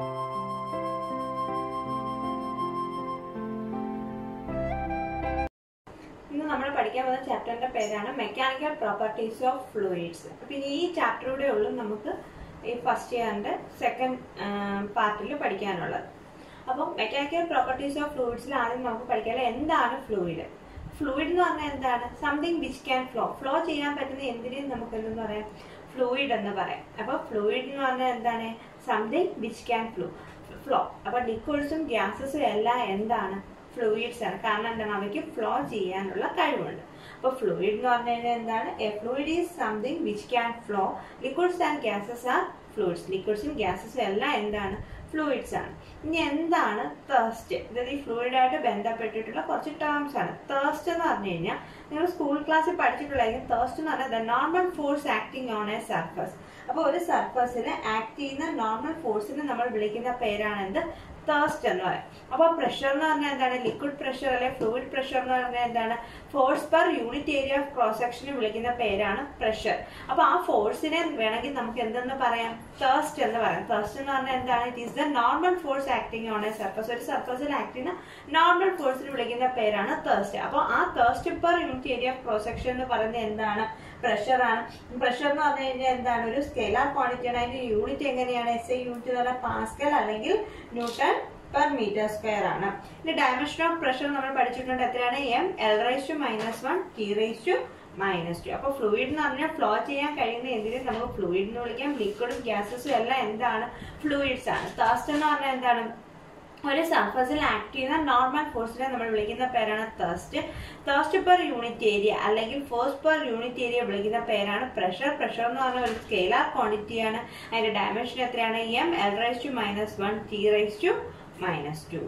ഇന്ന് നമ്മൾ പഠിക്കാൻ പോകുന്ന ചാപ്റ്ററിന്റെ പേരാണ് മെക്കാനിക്കൽ പ്രോപ്പർട്ടീസ് ഓഫ് ഫ്ലൂയിഡ്സ് പിന്നെ ഈ ചാപ്റ്ററൂടെ ഉള്ളൂ നമുക്ക് ഈ ഫസ്റ്റ് ഇയറിന്റെ സെക്കൻഡ് പാർട്ടിൽ പഠിക്കാനുള്ളത് അപ്പോൾ മെക്കാനിക്കൽ പ്രോപ്പർട്ടീസ് ഓഫ് ഫ്ലൂയിഡ്സിൽ ആദ്യം നമുക്ക് പഠിക്കാനുള്ളത് എന്താണ് ഫ്ലൂയിഡ് ഫ്ലൂയിഡ് എന്ന് പറഞ്ഞാൽ എന്താണ് something which can flow flow ചെയ്യാൻ പറ്റുന്ന എന്തിനേയും നമുക്ക് എന്തെന്ന് പറയാം ഫ്ലൂയിഡ് എന്ന് പറയാം അപ്പോൾ ഫ്ലൂയിഡ് എന്ന് പറഞ്ഞാൽ എന്താണ് something which can flow flow അപ്പോൾ ലിക്വിഡ്സും ഗ്യാസസും എല്ലാം എന്താണ് ഫ്ലൂയിഡ്സ് ആണ് കാരണം എന്താണ് അവയ്ക്ക് ഫ്ലോ ചെയ്യാനുള്ള കഴിവുണ്ട് അപ്പോൾ ഫ്ലൂയിഡ് എന്ന് പറഞ്ഞു കഴിഞ്ഞാൽ എന്താണ് a fluid is something which can flow liquids and gases are fluids ലിക്വിഡ്സും ഗ്യാസസും എല്ലാം എന്താണ് ഫ്ലൂയിഡ്സ് ആണ് ഇനി എന്താണ് തേഴ്സ്റ്റ് അതായത് ഈ ഫ്ലൂയിഡായിട്ട് ബന്ധപ്പെട്ടിട്ടുള്ള കുറച്ച് ടേംസ് ആണ് തേഴ്സ്റ്റ് എന്ന് പറഞ്ഞു കഴിഞ്ഞാൽ നിങ്ങൾ സ്കൂൾ ക്ലാസ്സിൽ പഠിച്ചിട്ടുള്ളതായിരിക്കും തേഴ്സ്റ്റ് എന്ന് പറഞ്ഞാൽ the normal force acting on a surface അപ്പോൾ ഒരു സർഫസിൽ ആക്ട് ചെയ്യുന്ന നോർമൽ ഫോഴ്സിനെ നമ്മൾ വിളിക്കുന്ന പേരാണ് എന്ത് തേഴ്സ്റ്റ് എന്ന് പറയും അപ്പോൾ പ്രഷർ എന്ന് പറഞ്ഞാൽ എന്താണ് ലിക്വിഡ് പ്രഷർ അല്ലെ ഫ്ലൂയിഡ് പ്രഷർ എന്ന് പറഞ്ഞാൽ എന്താണ് force per unit area of cross സെക്ഷന് വിളിക്കുന്ന പേരാണ് പ്രഷർ അപ്പോൾ ആ ഫോഴ്സിനെ വേണമെങ്കിൽ നമുക്ക് എന്തെന്ന് പറയാം തേഴ്സ്റ്റ് എന്ന് പറയാം തേഴ്സ്റ്റ് എന്ന് പറഞ്ഞാൽ എന്താണ് it is the normal force acting on a surface ഒരു സർഫസിൽ ആക്ട് ചെയ്യുന്ന നോർമൽ ഫോഴ്സിന് വിളിക്കുന്ന പേരാണ് തേഴ്സ്റ്റ് അപ്പോൾ ആ thrust per unit area of cross section എന്ന് പറയുന്നത് എന്താണ് പ്രഷർ ആണ് പ്രഷർ എന്ന് പറഞ്ഞു കഴിഞ്ഞാൽ എന്താണ് ഒരു സ്കെലാർ ക്വാണ്ടിറ്റി ആണ് അതിന്റെ യൂണിറ്റ് എങ്ങനെയാണ് എസ് ഐ യൂണിറ്റ് എന്ന് പറഞ്ഞാൽ പാസ്കൽ അല്ലെങ്കിൽ ന്യൂട്ടൺ പെർ മീറ്റർ സ്ക്വയർ ആണ് ഇനി ഡയമെൻഷൻ ഓഫ് പ്രഷർ നമ്മൾ പഠിച്ചിട്ടുണ്ട് എത്രയാണ് M L raise to minus one T raise to minus two അപ്പോൾ ഫ്ലൂയിഡ് എന്ന് പറഞ്ഞാൽ ഫ്ലോ ചെയ്യാൻ കഴിയുന്ന എന്തിനും നമുക്ക് ഫ്ലൂയിഡ് എന്ന് വിളിക്കാം ലിക്വിഡും ഗ്യാസസും എല്ലാം എന്താണ് ഫ്ലൂയിഡ്സ് ആണ് തേഴ്സ്റ്റ് എന്ന് പറഞ്ഞാൽ എന്താണ് ഒരു സർഫസിൽ ആക്ട് ചെയ്യുന്ന നോർമൽ ഫോഴ്സിനെ നമ്മൾ വിളിക്കുന്ന പേരാണ് thrust thrust per unit area അല്ലെങ്കിൽ ഫോഴ്സ് പെർ യൂണിറ്റ് ഏരിയ വിളിക്കുന്ന പേരാണ് പ്രഷർ പ്രഷർ എന്ന് പറഞ്ഞ ഒരു സ്കെയിലാർ ക്വാണ്ടിറ്റിയാണ് അതിന്റെ ഡയമെൻഷൻ എത്രയാണ് M L raise to minus one T raise to minus two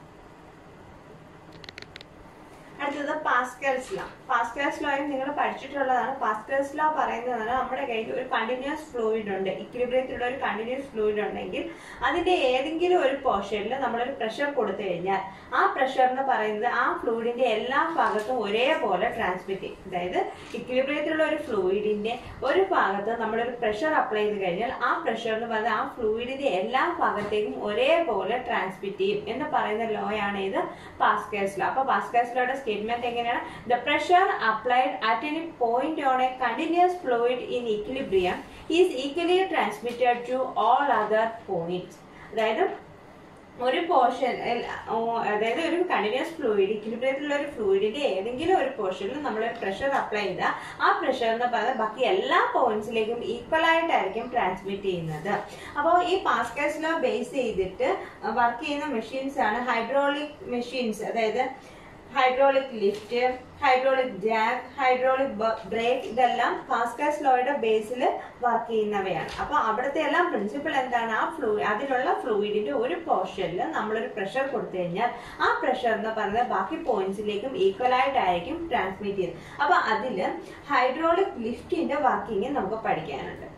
അടുത്തത് പാസ്കൽസ് ലോ പാസ്കൽസ് ലോയും നിങ്ങൾ പഠിച്ചിട്ടുള്ളതാണ് പാസ്കൽസ് ലോ പറയുന്നതാണ് നമ്മുടെ കയ്യിൽ ഒരു കണ്ടിന്യൂസ് ഫ്ലൂയിഡ് ഉണ്ട് ഇക്വിലിബ്രിയത്തിലുള്ള ഒരു കണ്ടിന്യൂസ് ഫ്ലൂയിഡ് ഉണ്ടെങ്കിൽ അതിന്റെ ഏതെങ്കിലും ഒരു പോർഷനിൽ നമ്മളൊരു പ്രഷർ കൊടുത്തു കഴിഞ്ഞാൽ ആ പ്രഷർ എന്ന് പറയുന്നത് ആ ഫ്ലൂയിഡിന്റെ എല്ലാ ഭാഗത്തും ഒരേപോലെ ട്രാൻസ്മിറ്റ് ചെയ്യും അതായത് ഇക്വിലിബ്രിയത്തിലുള്ള ഒരു ഫ്ലൂയിഡിന്റെ ഒരു ഭാഗത്ത് നമ്മളൊരു പ്രഷർ അപ്ലൈ ചെയ്ത് കഴിഞ്ഞാൽ ആ പ്രഷർ എന്ന് പറയുന്നത് ആ ഫ്ലൂയിഡിന്റെ എല്ലാ ഭാഗത്തേക്കും ഒരേപോലെ ട്രാൻസ്മിറ്റ് ചെയ്യും എന്ന് പറയുന്ന ലോ ആണ് ഇത് പാസ്കൽസ് ലോ അപ്പൊ പാസ്കൽസ് ലോയുടെ സ്റ്റേറ്റ്മെന്റ് എങ്ങനെയാണ് the pressure applied at any point on a continuous fluid in equilibrium is equally transmitted to all other points അതായത് ഒരു പോർഷൻ അതായത് ഒരു കണ്ടിന്യൂസ് ഫ്ലൂയിഡ് ഇക്വിലിബ്രിയത്തിലുള്ള ഒരു ഫ്ലൂയിഡിന്റെ ഏതെങ്കിലും ഒരു പോർഷനിൽ നമ്മൾ പ്രഷർ അപ്ലൈ ചെയ്താൽ ആ പ്രഷർ എന്ന് പറയുന്നത് ബാക്കി എല്ലാ പോയിന്റ്സിലേക്കും ഈക്വൽ ആയിട്ടായിരിക്കും ട്രാൻസ്മിറ്റ് ചെയ്യുന്നത് അപ്പോൾ ഈ പാസ്കൽസ് ലോ ബേസ് ചെയ്തിട്ട് വർക്ക് ചെയ്യുന്ന മെഷീൻസ് ആണ് ഹൈഡ്രോളിക് മെഷീൻസ് അതായത് hydraulic lift hydraulic jack hydraulic brake ഇതെല്ലാം പാസ്കൽസ് ലോയുടെ ബേസിൽ വർക്ക് ചെയ്യുന്നവയാണ് അപ്പൊ അവിടുത്തെ എല്ലാം പ്രിൻസിപ്പിൾ എന്താണ് ആ ഫ്ലൂ അതിലുള്ള ഫ്ലൂയിഡിന്റെ ഒരു പോർഷനിൽ നമ്മളൊരു പ്രഷർ കൊടുത്തു കഴിഞ്ഞാൽ ആ പ്രഷർ എന്ന് പറയുന്നത് ബാക്കി പോയിന്റ്സിലേക്കും ഈക്വൽ ആയിട്ടായിരിക്കും ട്രാൻസ്മിറ്റ് ചെയ്യുന്നത് അപ്പൊ അതില് ഹൈഡ്രോളിക് ലിഫ്റ്റിന്റെ വർക്കിംഗ് നമുക്ക് പഠിക്കാനുണ്ട്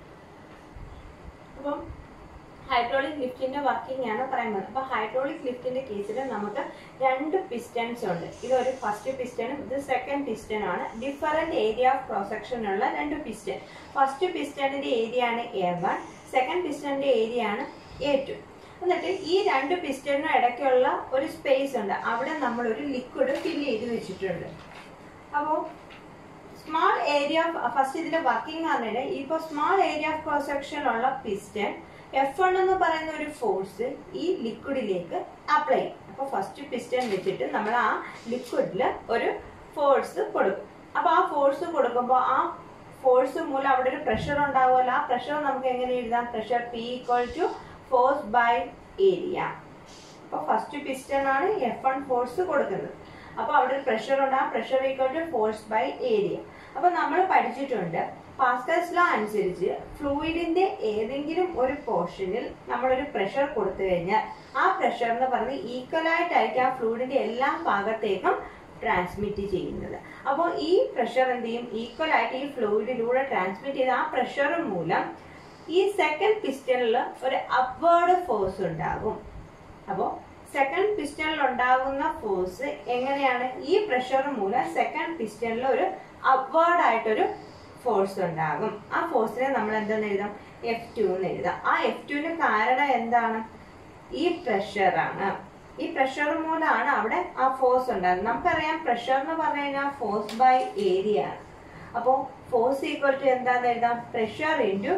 അപ്പം ഹൈഡ്രോളിക് ലിഫ്റ്റിന്റെ വർക്കിംഗ് ആണ് പറയുന്നത് അപ്പൊ ഹൈഡ്രോളിക് ലിഫ്റ്റിന്റെ കേസിൽ നമുക്ക് രണ്ട് പിസ്റ്റൺസ് ഉണ്ട് ഇതൊരു ഫസ്റ്റ് പിസ്റ്റണും ഇത് സെക്കൻഡ് പിസ്റ്റൺ ആണ് different area of cross section ഉള്ള രണ്ട് പിസ്റ്റൺ ഫസ്റ്റ് പിസ്റ്റണിന്റെ ഏരിയ ആണ് എ വൺ സെക്കൻഡ് പിസ്റ്റണിന്റെ ഏരിയ ആണ് എ ടു എന്നിട്ട് ഈ രണ്ട് പിസ്റ്റണിനും ഇടയ്ക്കുള്ള ഒരു സ്പേസ് ഉണ്ട് അവിടെ നമ്മൾ ഒരു ലിക്വിഡ് ഫില്ല് ചെയ്ത് വെച്ചിട്ടുണ്ട് അപ്പോൾ സ്മാൾ ഏരിയ ഓഫ് ഫസ്റ്റ് ഇതിന്റെ വർക്കിംഗ് പറഞ്ഞിട്ട് ഇപ്പൊ small area of cross section ഉള്ള പിസ്റ്റൺ എഫ് വൺ എന്ന് പറയുന്ന ഒരു ഫോഴ്സ് ഈ ലിക്വിഡിലേക്ക് അപ്ലൈ ചെയ്യും അപ്പൊ ഫസ്റ്റ് പിസ്റ്റൺ വെച്ചിട്ട് നമ്മൾ ആ ലിക്വിഡിൽ ഒരു ഫോഴ്സ് കൊടുക്കും അപ്പൊ ആ ഫോഴ്സ് കൊടുക്കുമ്പോൾ ആ ഫോഴ്സ് മൂലം അവിടെ ഒരു പ്രഷർ ഉണ്ടാവുമല്ലോ ആ പ്രഷർ നമുക്ക് എങ്ങനെ എഴുതാം pressure P equal to force by area അപ്പൊ ഫസ്റ്റ് പിസ്റ്റൺ ആണ് എഫ് വൺ ഫോഴ്സ് കൊടുക്കുന്നത് അപ്പൊ അവിടെ ഒരു പ്രഷർ ഉണ്ട് ആ pressure equal to force by area അപ്പൊ നമ്മൾ പഠിച്ചിട്ടുണ്ട് പാസ്കൽസ് ലോ അനുസരിച്ച് ഫ്ലൂയിഡിന്റെ ഏതെങ്കിലും ഒരു പോർഷനിൽ നമ്മളൊരു പ്രഷർ കൊടുത്തു കഴിഞ്ഞാൽ ആ പ്രഷർ എന്ന് പറയുന്നത് ഈക്വൽ ആയിട്ടായിരിക്കും ആ ഫ്ലൂയിഡിന്റെ എല്ലാ ഭാഗത്തേക്കും ട്രാൻസ്മിറ്റ് ചെയ്യുന്നത് അപ്പോൾ ഈ പ്രഷർ എന്ത് ചെയ്യും ഈക്വൽ ആയിട്ട് ഈ ഫ്ലൂയിഡിലൂടെ ട്രാൻസ്മിറ്റ് ചെയ്ത ആ പ്രഷർ മൂലം ഈ സെക്കൻഡ് പിസ്റ്റണിൽ ഒരു അപ്വേർഡ് ഫോഴ്സ് ഉണ്ടാകും അപ്പോൾ സെക്കൻഡ് പിസ്റ്റണിൽ ഉണ്ടാകുന്ന ഫോഴ്സ് എങ്ങനെയാണ് ഈ പ്രഷർ മൂലം സെക്കൻഡ് പിസ്റ്റണിൽ ഒരു അപ്വേർഡ് ആയിട്ടൊരു ഫോഴ്സ് ഉണ്ടാകും ആ ഫോഴ്സിനെ നമ്മൾ എന്തെന്ന് എഴുതാം എഫ് ടു എന്ന് എഴുതാം ആ എഫ് ടുവിന് കാരണം എന്താണ് ഈ പ്രഷറാണ് ഈ പ്രഷർ മൂലമാണ് അവിടെ ആ ഫോഴ്സ് ഉണ്ടാകുന്നത് നമുക്കറിയാം പ്രഷർ എന്ന് പറഞ്ഞു കഴിഞ്ഞാൽ ഫോഴ്സ് ബൈ ഏരിയ ആണ് അപ്പോൾ ഫോഴ്സ് ഈക്വൽ ടു എന്താന്ന് എഴുതാം പ്രഷർ ഇൻറ്റു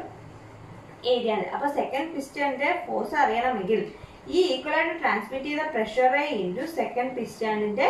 ഏരിയ ആണ് അപ്പൊ സെക്കൻഡ് പിസ്റ്റന്റെ ഫോഴ്സ് അറിയണമെങ്കിൽ ഈ ഈക്വൽ ആയിട്ട് ട്രാൻസ്മിറ്റ് ചെയ്ത പ്രഷറെ ഇൻറ്റു സെക്കൻഡ് പിസ്റ്റണിന്റെ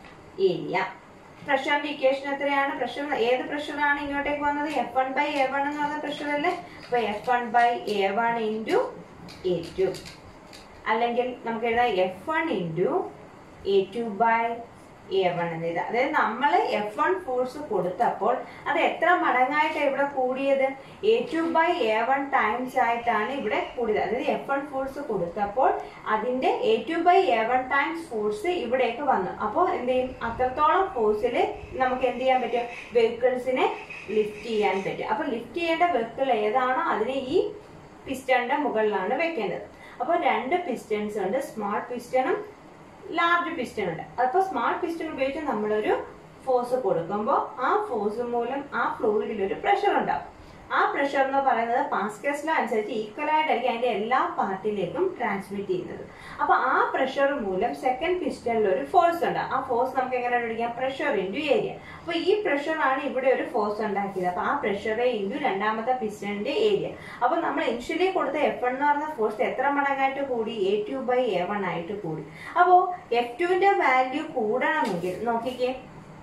ഏരിയ പ്രഷറിന്റെ ഇക്വേഷൻ എത്രയാണ് പ്രഷർ ഏത് പ്രഷറാണ് ഇങ്ങോട്ടേക്ക് വന്നത് F one by A one എന്ന് പറഞ്ഞ പ്രഷർ അല്ലേ അപ്പൊ F one by A one into A two അല്ലെങ്കിൽ നമുക്ക് എഴുതാം F one into A two by A one എന്ന് എഴുതാം അതായത് നമ്മൾ എഫ് വൺ ഫോഴ്സ് കൊടുത്തപ്പോൾ അത് എത്ര മടങ്ങായിട്ടാണ് ഇവിടെ കൂടിയത് A two by A one times ആയിട്ടാണ് ഇവിടെ കൂടിയത് അതായത് എഫ് വൺ ഫോഴ്സ് കൊടുത്തപ്പോൾ അതിന്റെ A two by A one times force ഇവിടേക്ക് വന്നു അപ്പോൾ എന്ത് ചെയ്യും അത്രത്തോളം ഫോഴ്സിൽ നമുക്ക് എന്ത് ചെയ്യാൻ പറ്റും വെഹിക്കിൾസിനെ ലിഫ്റ്റ് ചെയ്യാൻ പറ്റും അപ്പൊ ലിഫ്റ്റ് ചെയ്യേണ്ട വെഹിക്കിൾ ഏതാണോ അതിനെ ഈ പിസ്റ്റണിന്റെ മുകളിലാണ് വെക്കേണ്ടത് അപ്പോൾ രണ്ട് പിസ്റ്റൺസ് ഉണ്ട് സ്മാൾ പിസ്റ്റണും ലാർജ് പിസ്റ്റൺ ഉണ്ട് അപ്പോൾ സ്മാൾ പിസ്റ്റൺ ഉപയോഗിച്ച് നമ്മളൊരു ഫോഴ്സ് കൊടുക്കുമ്പോൾ ആ ഫോഴ്സ് മൂലം ആ ഫ്ലൂയിഡിൽ ഒരു പ്രഷർ ഉണ്ടാവും ആ പ്രഷർ എന്ന് പറയുന്നത് പാസ്കസ് ലോ അനുസരിച്ച് ഈക്വൽ ആയിട്ടായിരിക്കും അതിന്റെ എല്ലാ പാർട്ടിലേക്കും ട്രാൻസ്മിറ്റ് ചെയ്യുന്നത് അപ്പൊ ആ പ്രഷർ മൂലം സെക്കൻഡ് പിസ്റ്റണിൽ ഒരു ഫോഴ്സ് ഉണ്ട് ആ ഫോഴ്സ് നമുക്ക് എങ്ങനെ കണ്ടുപിടിക്കാം പ്രഷർ ഇൻറ്റു ഏരിയ അപ്പൊ ഈ പ്രഷർ ആണ് ഇവിടെ ഒരു ഫോഴ്സ് ഉണ്ടാക്കിയത് അപ്പൊ ആ പ്രഷറെ ഇൻറ്റു രണ്ടാമത്തെ പിസ്റ്റണിന്റെ ഏരിയ അപ്പൊ നമ്മൾ ഇനിഷ്യലി കൊടുത്ത എഫ് എന്ന് പറഞ്ഞ ഫോഴ്സ് എത്ര മടങ്ങായിട്ട് കൂടി A two by A one ആയിട്ട് കൂടി അപ്പോ എഫ് ടുവിന്റെ വാല്യൂ കൂടണമെങ്കിൽ നോക്കിക്കേ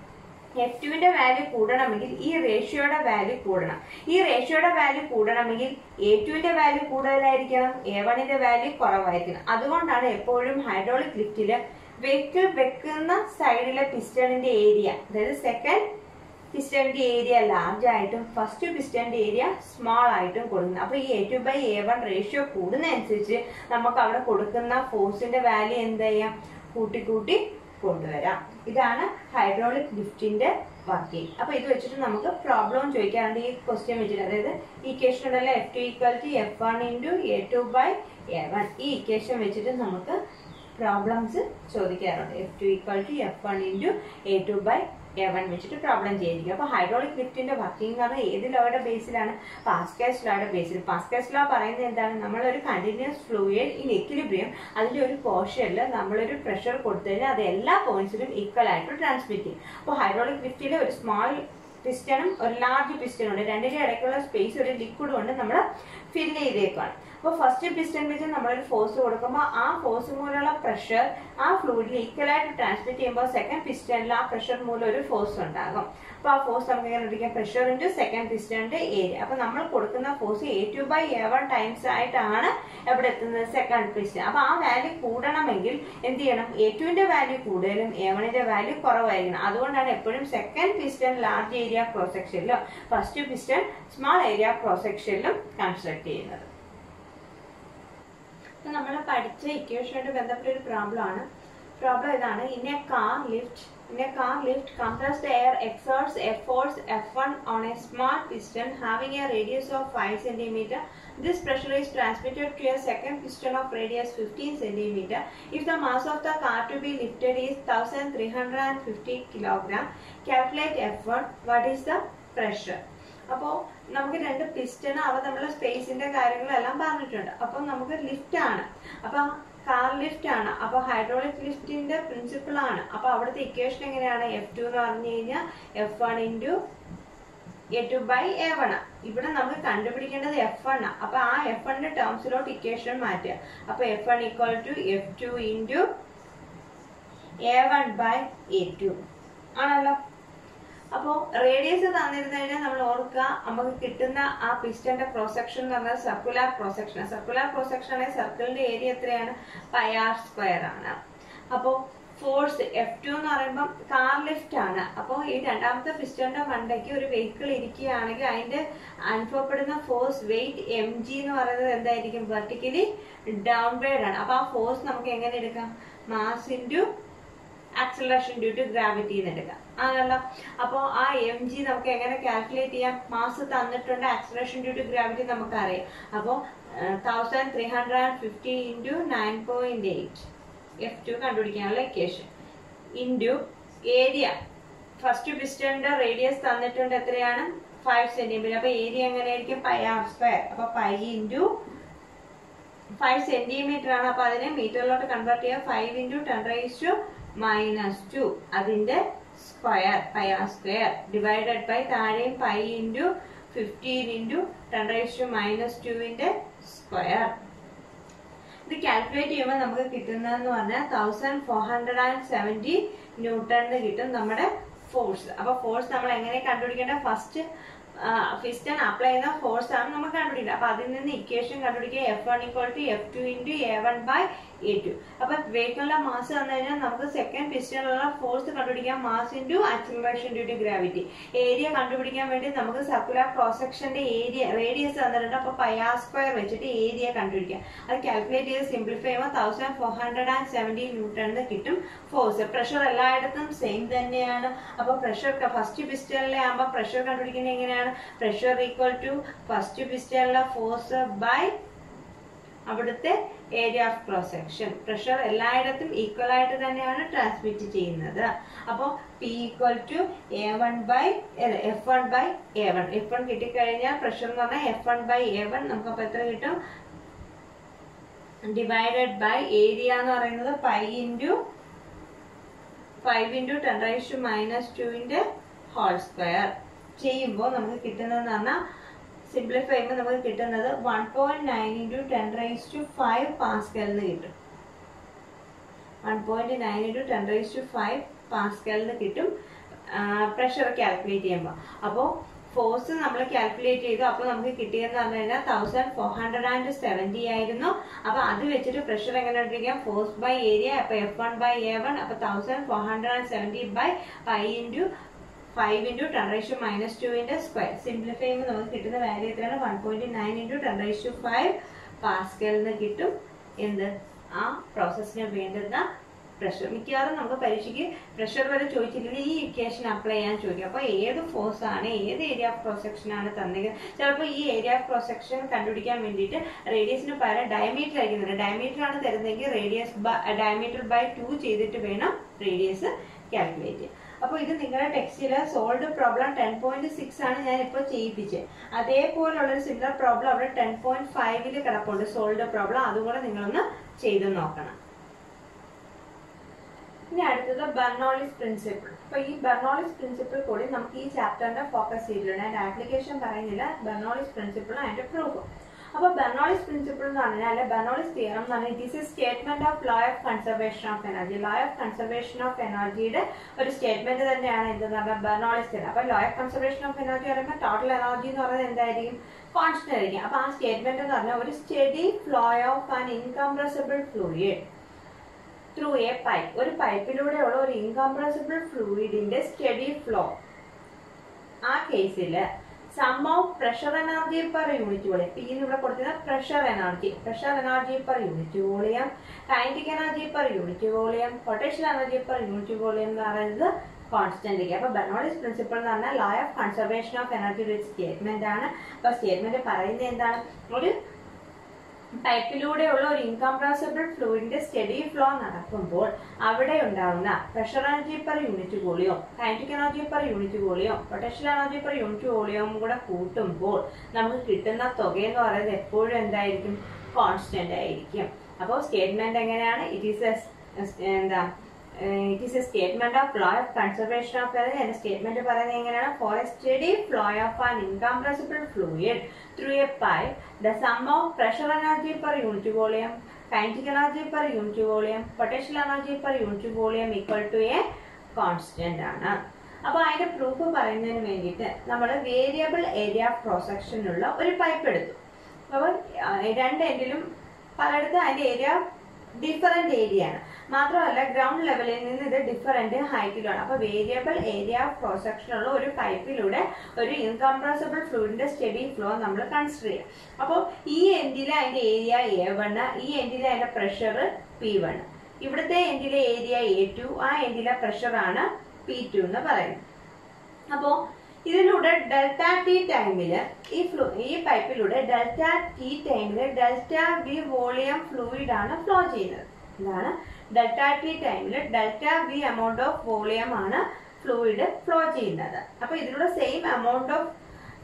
എഫ് ടുവിന്റെ വാല്യൂ കൂടണമെങ്കിൽ ഈ റേഷ്യോയുടെ വാല്യൂ കൂടണം ഈ റേഷ്യോയുടെ വാല്യൂ കൂടണമെങ്കിൽ എ ടുവിന്റെ വാല്യൂ കൂടുതലായിരിക്കണം എ വണ്ണിന്റെ വാല്യൂ കുറവായിരിക്കണം അതുകൊണ്ടാണ് എപ്പോഴും ഹൈഡ്രോളിക് ലിഫ്റ്റില് വെഹിക്കിൾ വെക്കുന്ന സൈഡിലെ പിസ്റ്റണിന്റെ ഏരിയ അതായത് സെക്കൻഡ് പിസ്റ്റന്റെ ഏരിയ ലാർജ് ആയിട്ടും ഫസ്റ്റ് പിസ്റ്റന്റെ ഏരിയ സ്മാൾ ആയിട്ടും കൊടുക്കുന്നത് അപ്പൊ ഈ A two by A one ratio കൂടുന്നതനുസരിച്ച് നമുക്ക് അവിടെ കൊടുക്കുന്ന ഫോഴ്സിന്റെ വാല്യൂ എന്ത് ചെയ്യാം കൂട്ടി കൂട്ടി കൊണ്ടുവരാം ഇതാണ് ഹൈഡ്രോളിക് ലിഫ്റ്റിന്റെ വർക്കിംഗ് അപ്പൊ ഇത് വെച്ചിട്ട് നമുക്ക് പ്രോബ്ലം ചോദിക്കാറുണ്ട് ഈ ക്വസ്റ്റ്യൻ വെച്ചിട്ട് അതായത് ഈ ഇക്വേഷൻ ഉണ്ടല്ലോ F two equal to F one into A two by A one ഈ ഇക്വേഷൻ വെച്ചിട്ട് നമുക്ക് പ്രോബ്ലംസ് ചോദിക്കാറുണ്ട് F two equal to F one into A two by A one വെച്ചിട്ട് പ്രോബ്ലം ചെയ്തിരിക്കും അപ്പോൾ ഹൈഡ്രോളിക് ലിഫ്റ്റിന്റെ വർക്കിംഗ് എന്ന് പറഞ്ഞാൽ ഏത് ലോയുടെ ബേസിലാണ് പാസ്കാസ് ലോയുടെ ബേസിൽ പാസ്കാസ് ലോ പറയുന്നത് എന്താണ് നമ്മളൊരു കണ്ടിന്യൂസ് ഫ്ലൂയിഡ് ഇൻ എക്വിലിബ്രിയം അതിന്റെ ഒരു പോർഷനിൽ നമ്മളൊരു പ്രഷർ കൊടുത്തു കഴിഞ്ഞാൽ അത് എല്ലാ പോയിന്റ്സിലും ഈക്വൽ ആയിട്ട് ട്രാൻസ്മിറ്റ് ചെയ്യും അപ്പോൾ ഹൈഡ്രോളിക് ലിഫ്റ്റിൽ ഒരു സ്മാൾ പിസ്റ്റണും ഒരു ലാർജ് പിസ്റ്റണും ഉണ്ട് രണ്ടിന്റെ ഇടയ്ക്കുള്ള സ്പേസ് ഒരു ലിക്വിഡ് കൊണ്ട് നമ്മൾ ഫില്ല് ചെയ്തേക്കാണ് അപ്പോൾ ഫസ്റ്റ് പിസ്റ്റൺ വെച്ച് നമ്മളൊരു ഫോഴ്സ് കൊടുക്കുമ്പോൾ ആ ഫോഴ്സ് മൂലമുള്ള പ്രഷർ ആ ഫ്ലൂയിഡിൽ ഈക്വൽ ആയിട്ട് ട്രാൻസ്മിറ്റ് ചെയ്യുമ്പോൾ സെക്കൻഡ് പിസ്റ്റണിൽ ആ പ്രഷർ മൂലം ഒരു ഫോഴ്സ് ഉണ്ടാകും അപ്പോൾ ആ ഫോഴ്സ് നമുക്ക് എങ്ങനെ വിളിക്കാം പ്രഷർ ഇൻറ്റു സെക്കൻഡ് പിസ്റ്റണിന്റെ ഏരിയ അപ്പോൾ നമ്മൾ കൊടുക്കുന്ന force A two by A one times ആയിട്ടാണ് എവിടെ എത്തുന്നത് സെക്കൻഡ് പിസ്റ്റൺ അപ്പോൾ ആ വാല്യൂ കൂടണമെങ്കിൽ എന്ത് ചെയ്യണം എ ടുവിന്റെ വാല്യൂ കൂടുതലും എ വണിന്റെ വാല്യൂ കുറവായിരിക്കണം അതുകൊണ്ടാണ് എപ്പോഴും second piston large area cross സെക്ഷനിലും first piston small area cross സെക്ഷനിലും കൺസ്ട്രക്ട് ചെയ്യുന്നത് നമ്മൾ പഠിച്ച ഇക്വേഷനായിട്ട് ബന്ധപ്പെട്ട ഒരു പ്രോബ്ലം ആണ് പ്രോബ്ലം ഇതാണ് in a car lift in a car lift compressed air exerts a force F1 on a small piston having a radius of 5 cm. This pressure is transmitted to a second piston of radius 15 cm. If the mass of the car to be lifted is 1350 kg, calculate F1. What is the pressure? അപ്പോൾ നമുക്ക് രണ്ട് piston അവ തമ്മിലുള്ള സ്പേസിന്റെ കാര്യങ്ങളെല്ലാം പറഞ്ഞിട്ടുണ്ട് അപ്പം നമുക്ക് ലിഫ്റ്റ് ആണ് അപ്പൊ കാർ ലിഫ്റ്റ് ആണ് അപ്പൊ ഹൈഡ്രോളിക് ലിഫ്റ്റിന്റെ പ്രിൻസിപ്പിൾ ആണ് അപ്പൊ അവിടുത്തെ ഇക്വേഷൻ എങ്ങനെയാണ് എഫ് ടു എന്ന് പറഞ്ഞു കഴിഞ്ഞാൽ F one into A two by A one ഇവിടെ നമുക്ക് കണ്ടുപിടിക്കേണ്ടത് എഫ് വൺ അപ്പൊ ആ എഫ് വണ്ണിന്റെ ടേംസിലോട്ട് ഇക്വേഷൻ മാറ്റുക അപ്പൊ F one equal to F two into A one by A two ആണല്ലോ അപ്പോൾ റേഡിയസ് തന്നിരുന്നു കഴിഞ്ഞാൽ നമ്മൾ ഓർക്കുക നമുക്ക് കിട്ടുന്ന ആ പിസ്റ്റന്റെ ക്രോസ് സെക്ഷൻ എന്ന് പറഞ്ഞാൽ circular cross section circular cross section ആണെങ്കിൽ സർക്കിളിന്റെ ഏരിയ എത്രയാണ് പൈ ആർ സ്ക്വയർ ആണ് അപ്പോൾ ഫോഴ്സ് എഫ് ടു എന്ന് പറയുമ്പോൾ കാർ ലിഫ്റ്റ് ആണ് അപ്പോൾ ഈ രണ്ടാമത്തെ പിസ്റ്റന്റെ മണ്ടയ്ക്ക് ഒരു വെഹിക്കിൾ ഇരിക്കുകയാണെങ്കിൽ അതിന്റെ അനുഭവപ്പെടുന്ന ഫോഴ്സ് വെയിറ്റ് എം ജി എന്ന് പറയുന്നത് എന്തായിരിക്കും വെർട്ടിക്കലി ഡൗൺ വേർഡ് ആണ് അപ്പോൾ ആ ഫോഴ്സ് നമുക്ക് എങ്ങനെ എടുക്കാം mass into acceleration due to gravity എന്ന് എടുക്കാം ആണല്ലോ അപ്പോൾ ആ എം ജി നമുക്ക് എങ്ങനെ കാൽക്കുലേറ്റ് ചെയ്യാം മാസ് തന്നിട്ടുണ്ട് ആക്സലറേഷൻ ഡ്യൂ ടു ഗ്രാവിറ്റി നമുക്കറിയാം അപ്പോൾ thousand three hundred and fifty into nine point eight F two കണ്ടുപിടിക്കാനുള്ള ഇക്വേഷൻ ഇൻറ്റു ഏരിയ ഫസ്റ്റ് പിസ്റ്റന്റെ റേഡിയസ് തന്നിട്ടുണ്ട് എത്രയാണ് ഫൈവ് സെന്റിമീറ്റർ അപ്പൊ ഏരിയ എങ്ങനെയായിരിക്കും പൈ ആർ സ്ക്വയർ അപ്പൊ പൈ ഇൻറ്റു ഫൈവ് സെന്റിമീറ്റർ ആണ് അപ്പൊ അതിനെ മീറ്ററിലോട്ട് കൺവേർട്ട് ചെയ്യാം five into ten raise to minus two അതിന്റെ square pi R square divided by താഴെയും pi into fifteen into ten raise to minus ടുവിന്റെ സ്ക്വയർ ഇത് കാൽക്കുലേറ്റ് ചെയ്യുമ്പോൾ നമുക്ക് കിട്ടുന്നതെന്ന് പറഞ്ഞാൽ thousand four hundred and seventy ന്യൂട്ടണിന് കിട്ടും നമ്മുടെ ഫോഴ്സ് അപ്പൊ ഫോഴ്സ് നമ്മൾ എങ്ങനെ കണ്ടുപിടിക്കേണ്ട ഫസ്റ്റ് ഫിസ്റ്റൺ അപ്ലൈ ചെയ്യുന്ന ഫോഴ്സ് ആണ് നമുക്ക് കണ്ടുപിടിക്കുക അപ്പൊ അതിൽ നിന്ന് ഇക്വേഷൻ കണ്ടുപിടിക്കുക F one equal to F two into A one by A two അപ്പൊ വെഹിക്കിളിന്റെ മാസ് തന്നു കഴിഞ്ഞാൽ നമുക്ക് സെക്കൻഡ് പിസ്റ്റണിലുള്ള ഫോഴ്സ് കണ്ടുപിടിക്കാം mass into acceleration due to gravity area കണ്ടുപിടിക്കാൻ വേണ്ടി നമുക്ക് സർക്കുലർ ക്രോസ് സെക്ഷന്റെ ഏരിയ റേഡിയസ് തന്നിട്ടുണ്ട് അപ്പൊ പയാ സ്ക്വയർ വെച്ചിട്ട് ഏരിയ കണ്ടുപിടിക്കാം അത് കാൽക്കുലേറ്റ് ചെയ്ത് സിംപ്ലിഫൈ ചെയ്യുമ്പോൾ thousand four hundred and seventy ന്യൂട്ടണിന് കിട്ടും ഫോഴ്സ് പ്രഷർ എല്ലായിടത്തും സെയിം തന്നെയാണ് അപ്പൊ പ്രഷർ ഫസ്റ്റ് പിസ്റ്റണിലെ ആകുമ്പോൾ പ്രഷർ കണ്ടുപിടിക്കുന്നത് എങ്ങനെയാണ് പ്രഷർ ഈക്വൽ ടു ഫസ്റ്റ് പിസ്റ്റണിലെ ഫോഴ്സ് ബൈ അവിടുത്തെ area of cross section pressure എല്ലായിടത്തും ഈക്വൽ ആയിട്ട് തന്നെയാണ് ട്രാൻസ്മിറ്റ് ചെയ്യുന്നത് അപ്പോൾ P equal to A one by F one by A one F one കിട്ടിക്കഴിഞ്ഞാൽ പ്രഷർ എന്ന് പറഞ്ഞാൽ F one by A one നമുക്ക് അപ്പോൾ എത്ര കിട്ടും ഡിവൈഡഡ് ബൈ ഏരിയ എന്ന് പറയുന്നത് pi into five into ten raise to minus ടുവിൻ്റെ ഹോൾ സ്ക്വയർ ചെയ്യുമ്പോൾ നമുക്ക് കിട്ടുന്നതെന്ന് പറഞ്ഞാൽ സിംപ്ലിഫൈ ചെയ്യുമ്പോൾ നമുക്ക് കിട്ടുന്നത് one point nine into ten raise to five പാസ്കലിന് കിട്ടും one point nine into ten raise to five പാസ്കലിന് കിട്ടും പ്രഷർ കാൽക്കുലേറ്റ് ചെയ്യുമ്പോൾ അപ്പോൾ ഫോഴ്സ് നമ്മൾ കാൽക്കുലേറ്റ് ചെയ്തു അപ്പോൾ നമുക്ക് കിട്ടിയെന്ന് പറഞ്ഞു കഴിഞ്ഞാൽ thousand four hundred and seventy ആയിരുന്നു അപ്പോൾ അത് വെച്ചിട്ട് പ്രഷർ എങ്ങനെ കണ്ടിരിക്കാം ഫോഴ്സ് ബൈ ഏരിയ അപ്പോൾ F one by A one അപ്പോൾ thousand four hundred and seventy by five into five into ten raise to minus ടുവിൻ്റെ സ്ക്വയർ സിംപ്ലിഫൈ ചെയ്യുമ്പോൾ നമുക്ക് കിട്ടുന്ന വാല്യൂ എത്രയാണ് one point nine into ten raise to five പാസ്കലിന് കിട്ടും എന്ത് ആ പ്രോസസ്സിന് വേണ്ടുന്ന പ്രഷർ മിക്കവാറും നമുക്ക് പരീക്ഷയ്ക്ക് പ്രഷർ വരെ ചോദിച്ചില്ലെങ്കിൽ ഈ ഇക്വേഷൻ അപ്ലൈ ചെയ്യാൻ ചോദിക്കും അപ്പോൾ ഏത് ഫോഴ്സ് ആണ് ഏത് ഏരിയ ഓഫ് ക്രോസ് സെക്ഷൻ ആണ് തന്നത് ചിലപ്പോൾ ഈ ഏരിയ ഓഫ് ക്രോസ് സെക്ഷൻ കണ്ടുപിടിക്കാൻ വേണ്ടിയിട്ട് റേഡിയസിന് പകരം ഡയമീറ്റർ ആയിരിക്കുന്നുണ്ട് ഡയമീറ്റർ ആണ് തരുന്നതെങ്കിൽ റേഡിയസ് ഡയമീറ്റർ ബൈ ടു ചെയ്തിട്ട് വേണം റേഡിയസ് കാൽക്കുലേറ്റ് ചെയ്യാൻ അപ്പോൾ ഇത് നിങ്ങളുടെ ടെക്സ്റ്റിൽ solved problem ten point six ആണ് ഞാൻ ഇപ്പോൾ ചെയ്യിപ്പിച്ചത് അതേപോലുള്ള ഒരു സിമിലർ പ്രോബ്ലം അവിടെ ടെൻ പോയിന്റ് ഫൈവിൽ കിടപ്പുണ്ട് സോൾഡ് പ്രോബ്ലം അതും കൂടെ നിങ്ങളൊന്ന് ചെയ്ത് നോക്കണം ഇനി അടുത്തത് ബെർണോളിസ് പ്രിൻസിപ്പിൾ അപ്പൊ ഈ ബെർണോളിസ് പ്രിൻസിപ്പിൾ കൂടി നമുക്ക് ഈ ചാപ്റ്ററിന്റെ ഫോക്കസ് ചെയ്തിട്ടുണ്ട് അതിന്റെ ആപ്ലിക്കേഷൻ പറയുന്നില്ല ബെർണോളിസ് പ്രിൻസിപ്പിളും അതിന്റെ പ്രൂഫും അപ്പൊ ബെർണോളിസ് പ്രിൻസിപ്പിൾ എന്ന് പറഞ്ഞാൽ ബെർണോളിസ് തിയറം എന്ന് പറഞ്ഞാൽ it is a statement of law of conservation of energy law of conservation of എനർജിയുടെ ഒരു സ്റ്റേറ്റ്മെന്റ് തന്നെയാണ് എന്തെന്ന് പറഞ്ഞാൽ ബെർണോളിസ് തിയറം അപ്പൊ law of conservation of energy പറയുമ്പോൾ ടോട്ടൽ എനർജി എന്ന് പറയുന്നത് എന്തായിരിക്കും കോൺസ്റ്റന്റ് ആയിരിക്കും അപ്പൊ ആ സ്റ്റേറ്റ്മെന്റ് എന്ന് പറഞ്ഞാൽ ഒരു steady flow of an incompressible fluid through a pipe ഒരു പൈപ്പിലൂടെയുള്ള ഒരു ഇൻകംപ്രസിബിൾ ഫ്ലൂയിഡിന്റെ സ്റ്റഡി ഫ്ലോ ആ കേസില് sum of pressure energy per unit volume P എന്ന് ഇവിടെ കൊടുത്തിരുന്ന pressure energy pressure energy per unit volume kinetic energy per unit volume potential energy per unit volume എന്ന് പറയുന്നത് കോൺസ്റ്റന്റ് അപ്പൊ ബെർണോളിസ് പ്രിൻസിപ്പിൾ എന്ന് പറഞ്ഞാൽ law of conservation of energy ഒരു statement ആണ് അപ്പൊ സ്റ്റേറ്റ്മെന്റ് പറയുന്നത് എന്താണ് ഒരു പൈപ്പിലൂടെയുള്ള ഒരു ഇൻകംപ്രസിബിൾ ഫ്ലൂയിഡിന്റെ സ്റ്റഡി ഫ്ലോ നടക്കുമ്പോൾ അവിടെ ഉണ്ടാവുന്ന pressure energy per unit volume kinetic energy per unit volume potential energy per unit വോളിയവും കൂടെ കൂട്ടുമ്പോൾ നമുക്ക് കിട്ടുന്ന തുക എന്ന് പറയുന്നത് എപ്പോഴും എന്തായിരിക്കും കോൺസ്റ്റന്റ് ആയിരിക്കും അപ്പോൾ സ്റ്റേറ്റ്മെന്റ് എങ്ങനെയാണ് ഇറ്റ് ഈസ് എന്താ it is a statement of flow of conservation of energy എന്റെ സ്റ്റേറ്റ്മെന്റ് പറയുന്നത് എങ്ങനെയാണ് for a steady flow of an incompressible fluid through a pipe the sum of pressure energy per unit volume kinetic energy per unit volume potential energy per unit volume equal to a constant ആണ് അപ്പൊ അതിന്റെ proof പറയുന്നതിന് വേണ്ടിയിട്ട് നമ്മൾ variable area of ക്രോസെക്ഷനുള്ള ഒരു pipe എടുത്തു അപ്പോൾ രണ്ട് എൻഡിലും പലയിടത്തും അതിന്റെ ഏരിയ ഡിഫറെന്റ് ഏരിയ ആണ് മാത്രമല്ല ഗ്രൗണ്ട് ലെവലിൽ നിന്ന് ഇത് ഡിഫറെന്റ് ഹൈറ്റിലാണ് അപ്പൊ variable area of cross section ഉള്ള ഒരു പൈപ്പിലൂടെ ഒരു ഇൻകംപ്രസിബിൾ ഫ്ലൂയിഡിന്റെ സ്റ്റഡി ഫ്ലോ നമ്മൾ കൺസിഡർ ചെയ്യാം അപ്പോൾ ഈ എൻഡിലെ അതിന്റെ ഏരിയ എ വൺ ഈ എൻഡിലെ അതിന്റെ പ്രഷർ പി വൺ ഇവിടുത്തെ എൻഡിലെ ഏരിയ എ ടു ആ എൻഡിലെ പ്രഷർ ആണ് പി ടു എന്ന് പറയുന്നത് അപ്പോ ഇതിലൂടെ ഡെൽറ്റ ടി ടൈമില് ഈ ഫ്ലൂ ഈ പൈപ്പിലൂടെ ഡെൽറ്റ ടി ടൈമില് ഡെൽറ്റ വി വോളിയം ഫ്ലൂയിഡ് ആണ് ഫ്ലോ ചെയ്യുന്നത് ഇതാണ് ഡെൽറ്റ ടി ടൈമില് delta V amount of volume ആണ് ഫ്ലൂയിഡ് ഫ്ലോ ചെയ്യുന്നത് അപ്പൊ ഇതിലൂടെ സെയിം എമൗണ്ട് ഓഫ്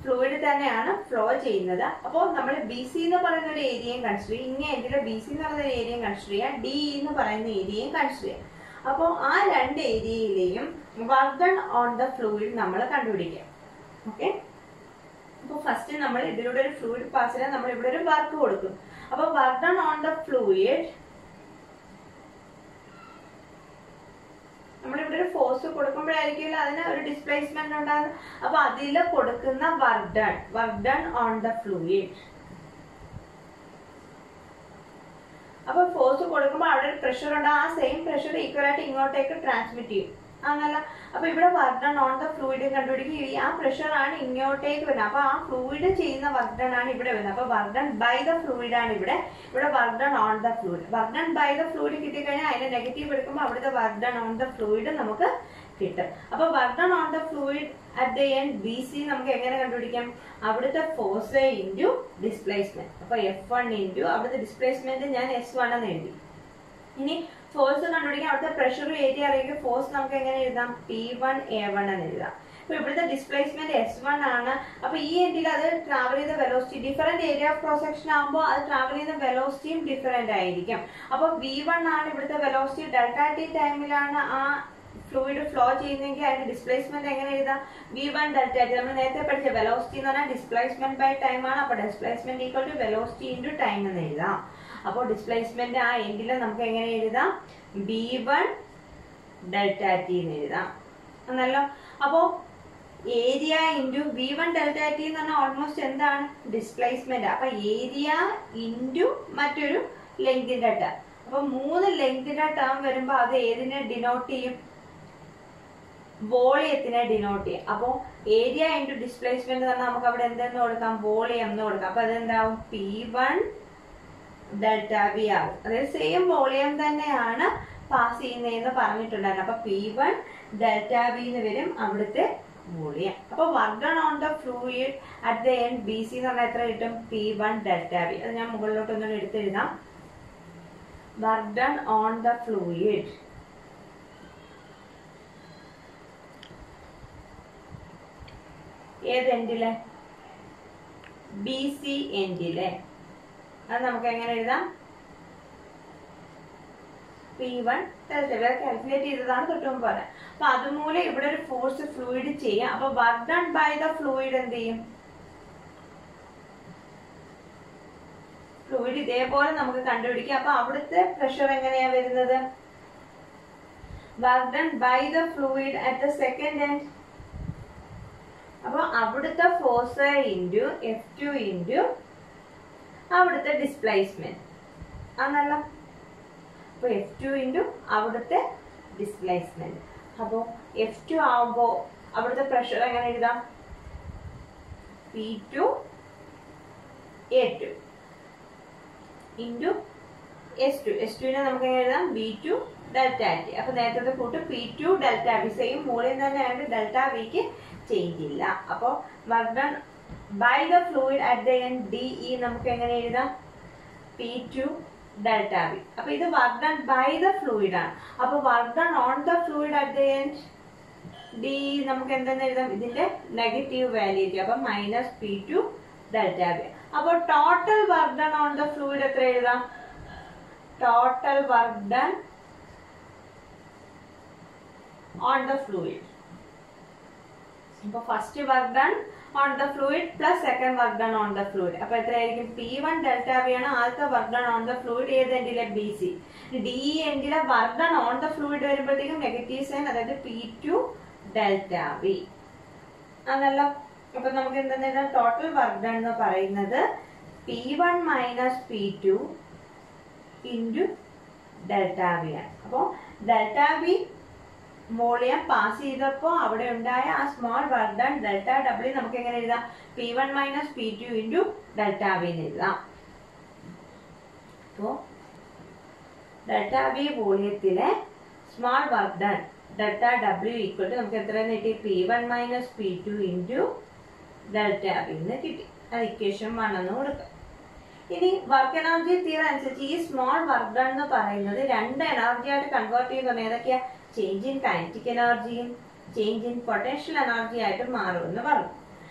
ഫ്ലൂയിഡ് തന്നെയാണ് ഫ്ലോ ചെയ്യുന്നത് അപ്പോൾ നമ്മൾ ബി സി എന്ന് പറയുന്ന ഒരു ഏരിയയും കൺസിഡർ ചെയ്യും ഇങ്ങനെ എൻഡിലെ ബി സി എന്ന് പറയുന്ന ഒരു ഏരിയയും കൺസിഡർ ചെയ്യുക ഡി എന്ന് പറയുന്ന ഏരിയയും കൺസിഡർ ചെയ്യുക അപ്പോൾ ആ രണ്ട് ഏരിയയിലെയും work done on the fluid നമ്മൾ കണ്ടുപിടിക്കുക ഓക്കെ അപ്പോൾ ഫസ്റ്റ് നമ്മൾ ഇതിലൂടെ ഒരു ഫ്ലൂയിഡ് പാസ് ചെയ്യാൻ നമ്മൾ ഇവിടെ ഒരു വർക്ക് കൊടുക്കും അപ്പോൾ work done on the fluid നമ്മളിവിടെ ഒരു ഫോഴ്സ് കൊടുക്കുമ്പോഴായിരിക്കും അതിന് ഒരു ഡിസ്പ്ലേസ്മെന്റ് ഉണ്ടാകുന്നത് അപ്പൊ അതിൽ കൊടുക്കുന്ന work done work done on the fluid അപ്പൊ ഫോഴ്സ് കൊടുക്കുമ്പോൾ അവിടെ ഒരു പ്രഷർ ഉണ്ട് ആ സെയിം പ്രഷർ ഈക്വൽ ആയിട്ട് ഇങ്ങോട്ടേക്ക് ട്രാൻസ്മിറ്റ് ചെയ്യും അങ്ങനല്ല അപ്പൊ ഇവിടെ work done on the fluid കണ്ടുപിടിക്കും ഈ ആ പ്രഷർ ആണ് ഇങ്ങോട്ടേക്ക് വരുന്നത് അപ്പൊ ആ ഫ്ലൂയിഡ് ചെയ്യുന്ന വർക്ക് ഡൺ ആണ് ഇവിടെ വരുന്നത് അപ്പൊ work done by the fluid ആണ് ഇവിടെ ഇവിടെ work done on the fluid work done by the fluid കിട്ടിക്കഴിഞ്ഞാൽ അതിന്റെ നെഗറ്റീവ് എടുക്കുമ്പോൾ അവിടുത്തെ work done on the fluid നമുക്ക് കിട്ടും അപ്പൊ work done on the fluid at the end B C നമുക്ക് എങ്ങനെ കണ്ടുപിടിക്കാം അവിടുത്തെ ഫോഴ്സ് ഇൻറ്റു ഡിസ്പ്ലേസ്മെന്റ് അപ്പൊ എഫ് വൺ ഇൻറ്റു അവിടുത്തെ ഡിസ്പ്ലേസ്മെന്റ് ഞാൻ എസ് വൺ എന്ന് എഴുതി ഇനി ഫോഴ്സ് കണ്ടുപിടിക്കാൻ അവിടുത്തെ പ്രഷർ ഏരിയ അറിയിക്കുക ഫോഴ്സ് നമുക്ക് എങ്ങനെ എഴുതാം പി വൺ എ വൺ എന്ന് എഴുതാം അപ്പൊ ഇവിടുത്തെ ഡിസ്പ്ലേസ്മെന്റ് എസ് വൺ ആണ് അപ്പൊ ഈ എൻഡിൽ അത് ട്രാവൽ ചെയ്ത velocity different area of cross section ആകുമ്പോൾ അത് ട്രാവൽ ചെയ്യുന്ന വെലോസിറ്റിയും ഡിഫറെന്റ് ആയിരിക്കും അപ്പൊ വി വൺ ആണ് ഇവിടുത്തെ വെലോസിറ്റി ഡെൽറ്റ ടി ടൈമിലാണ് ആ ഫ്ലൂയിഡ് ഫ്ലോ ചെയ്യുന്നെങ്കിൽ അതിന്റെ ഡിസ്പ്ലേസ്മെന്റ് എങ്ങനെ എഴുതാം വി വൺ ഡെൽറ്റ ടി നമ്മൾ നേരത്തെ പഠിച്ച വെലോസിറ്റി എന്ന് പറഞ്ഞാൽ ഡിസ്പ്ലേസ്മെന്റ് ബൈ ടൈം ആണ് അപ്പൊ displacement equal to velocity into time എന്ന് എഴുതാം അപ്പോൾ ഡിസ്പ്ലേസ്മെന്റ് ആ എൻഡിൽ നമുക്ക് എങ്ങനെ എഴുതാം ബി വൺ ഡെൽറ്റ ടി എന്ന് എഴുതാം എന്നല്ലോ അപ്പോ area into V one delta T എന്ന് പറഞ്ഞാൽ ഓൾമോസ്റ്റ് എന്താണ് ഡിസ്പ്ലേസ്മെന്റ് അപ്പൊ ഏരിയ ഇൻറ്റു മറ്റൊരു ലെങ്തിന്റെ ടേം അപ്പൊ മൂന്ന് ലെങ്തിന്റെ ടേം വരുമ്പോ അത് ഏതിനെ ഡിനോട്ട് ചെയ്യും വോളിയത്തിനെ ഡിനോട്ട് ചെയ്യും അപ്പോൾ ഏരിയ ഇൻറ്റു ഡിസ്പ്ലേസ്മെന്റ് എന്ന് പറഞ്ഞാൽ നമുക്ക് അവിടെ എന്തെന്ന് കൊടുക്കാം വോളിയം എന്ന് കൊടുക്കാം അപ്പൊ അതെന്താവും പി വൺ ഡെൽറ്റ വി ആവും അതായത് സെയിം വോളിയം തന്നെയാണ് പാസ് ചെയ്യുന്നതെന്ന് പറഞ്ഞിട്ടുണ്ടായിരുന്നു അപ്പൊ പി വൺ ഡെൽറ്റ വി എന്ന് വരും അവിടുത്തെ വോളിയം അപ്പൊ work done on the fluid at the end B C എന്ന് പറഞ്ഞാൽ എത്ര കിട്ടും പി വൺ ഡെൽറ്റ വി അത് ഞാൻ മുകളിലോട്ട് ഒന്നുകൂടി എടുത്തെഴുതാം work done on the fluid ഏത് എൻഡിലെ ബി സി എൻഡിലെ അത് നമുക്ക് എങ്ങനെ എഴുതാം പി വൺ കാൽക്കുലേറ്റ് ചെയ്തതാണ് തൊട്ട് മുമ്പ് പറഞ്ഞത് അപ്പൊ അതുമൂലം ഇവിടെ ഒരു ഫോഴ്സ് ഫ്ലൂയിഡ് ചെയ്യാം അപ്പൊ work done by the fluid എന്ത് ചെയ്യും ഫ്ലൂയിഡ് ഇതേപോലെ നമുക്ക് കണ്ടുപിടിക്കാം അപ്പൊ അവിടുത്തെ പ്രഷർ എങ്ങനെയാ വരുന്നത് work done by the fluid at the second end അപ്പൊ അവിടുത്തെ force into F two into അവിടുത്തെ ഡിസ്പ്ലേസ്മെന്റ് ആണല്ലോ അപ്പൊ എഫ് ടു ഇൻറ്റു അവിടുത്തെ ഡിസ്പ്ലേസ്മെന്റ് അപ്പോൾ എഫ് ടു ആവുമ്പോൾ അവിടുത്തെ പ്രഷർ എങ്ങനെ എഴുതാം P two A two into S two S ടുവിനെ നമുക്ക് എങ്ങനെ എഴുതാം ബി ടു ഡെൽറ്റ ടി അപ്പൊ നേരത്തെ കൂട്ട് P two delta V same മൂല്യം തന്നെ ആയിട്ട് ഡെൽറ്റ വിക്ക് ചേഞ്ച് ഇല്ല അപ്പോൾ work done by the fluid at the end D E നമുക്ക് എങ്ങനെ എഴുതാം പി ടു ഡെൽറ്റ വി അപ്പൊ ഇത് work done by the fluid ആണ് അപ്പൊ work done on the fluid at the end D നമുക്ക് എന്തെന്ന് എഴുതാം ഇതിന്റെ നെഗറ്റീവ് വാല്യൂ അപ്പൊ minus P two delta V അപ്പൊ total work done on the fluid എത്ര എഴുതാം total work done on the fluid അപ്പൊ first work done on the fluid plus second work done on the fluid അപ്പൊ എത്രയായിരിക്കും P one delta V ആണ് ആദ്യത്തെ work done on the fluid ഏത് എൻഡിലെ B C D എൻഡിലെ work done on the fluid വരുമ്പോഴത്തേക്കും negative sign അതായത് P two delta V അതല്ലോ അപ്പൊ നമുക്ക് എന്താ ടോട്ടൽ വർക്ക് ഡൺ എന്ന് പറയുന്നത് P one minus P two into delta V ആണ് അപ്പോൾ ഡെൽറ്റ വി വോളിയം പാസ് ചെയ്തപ്പോൾ അവിടെ ഉണ്ടായ ആ small work done delta W നമുക്ക് എങ്ങനെ എഴുതാം P one minus P two into delta V എന്ന് എഴുതാം അപ്പോൾ ഡെൽറ്റ വി വോളിയത്തിലെ small work done delta W equal to നമുക്ക് എത്ര കിട്ടി P one minus P two into delta V എന്ന് കിട്ടി അത് ഇക്വേഷൻ വൺ എന്ന് കൊടുക്കാം ഇനി വർക്ക് എനർജി തീരെ അനുസരിച്ച് ഈ സ്മോൾ വർക്ക് ഡൺ എന്ന് പറയുന്നത് രണ്ട് എനർജി ആയിട്ട് കൺവേർട്ട് ചെയ്യുന്ന ഏതൊക്കെയാ ചേഞ്ച് ഇൻ കൈനറ്റിക് എനർജിയും ചേഞ്ച് ഇൻ പൊട്ടൻഷ്യൽ എനർജി ആയിട്ട് മാറുമെന്ന് പറഞ്ഞു